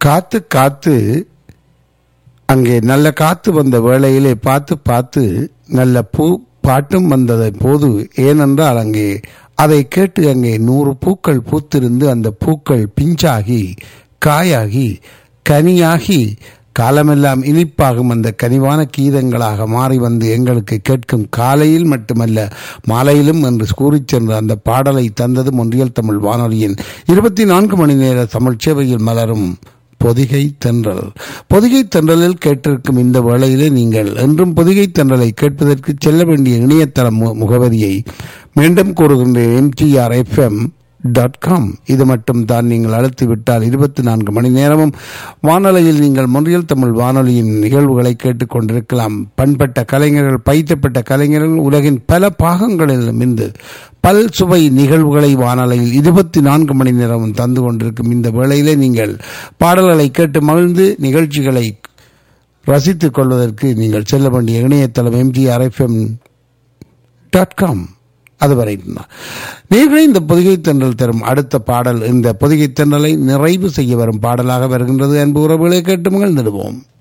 காத்து காத்து அங்கே நல்ல காத்து வந்த வேளையிலே பார்த்து பார்த்து நல்ல பூ பாட்டும் வந்ததை போது ஏனென்றால் அங்கே அதை கேட்டு அங்கே நூறு பூக்கள் பூத்திருந்து அந்த பூக்கள் பிஞ்சாகி காயாகி கனியாகி காலமெல்லாம் இனிப்பாகும் அந்த கனிவான கீதங்களாக மாறி வந்து எங்களுக்கு கேட்கும் காலையில் மட்டுமல்ல மாலையிலும் என்று கூறிச் சென்ற அந்த பாடலை தந்தது ஒன்றியல் தமிழ் வானொலியின் இருபத்தி நான்கு மணி நேர தமிழ் சேவையில் மலரும் பொதிகை தென்றல் பொதிகை தென்றலில் கேட்டிருக்கும் இந்த வேளையிலே நீங்கள் என்றும் பொதிகை தென்றலை கேட்பதற்கு செல்ல வேண்டிய இணையதள மு- முகவரியை மீண்டும் கூறுகின்றேன் எம்டிஆர் எஃப்எம் டாட் காம் இது மட்டும் தான் நீங்கள் அழுத்தி விட்டால் இருபத்தி நான்கு மணி நேரமும் வானொலியில் நீங்கள் மொழியல் தமிழ் வானொலியின் நிகழ்வுகளை கேட்டுக்கொண்டிருக்கலாம் பண்பட்ட கலைஞர்கள் பயிற்றப்பட்ட கலைஞர்கள் உலகின் பல பாகங்களிலும் இருந்து பல் சுவை நிகழ்வுகளை வானொலியில் இருபத்தி நான்கு மணி நேரமும் தந்து கொண்டிருக்கும் இந்த வேளையிலே நீங்கள் பாடல்களை கேட்டு மகிழ்ந்து நிகழ்ச்சிகளை ரசித்துக் கொள்வதற்கு நீங்கள் செல்ல வேண்டிய இணையதளம் எம்ஜிஆர் எஃப்எம் டாட் காம் அதுவரை நீங்களே இந்த பொதிகை தென்றல் தரும் அடுத்த பாடல் இந்த பொதிகை தென்றலை நிறைவு செய்ய வரும் பாடலாக வருகின்றது அன்பு உறவுகளை கேட்டு மகிழ்ந்திடுவோம்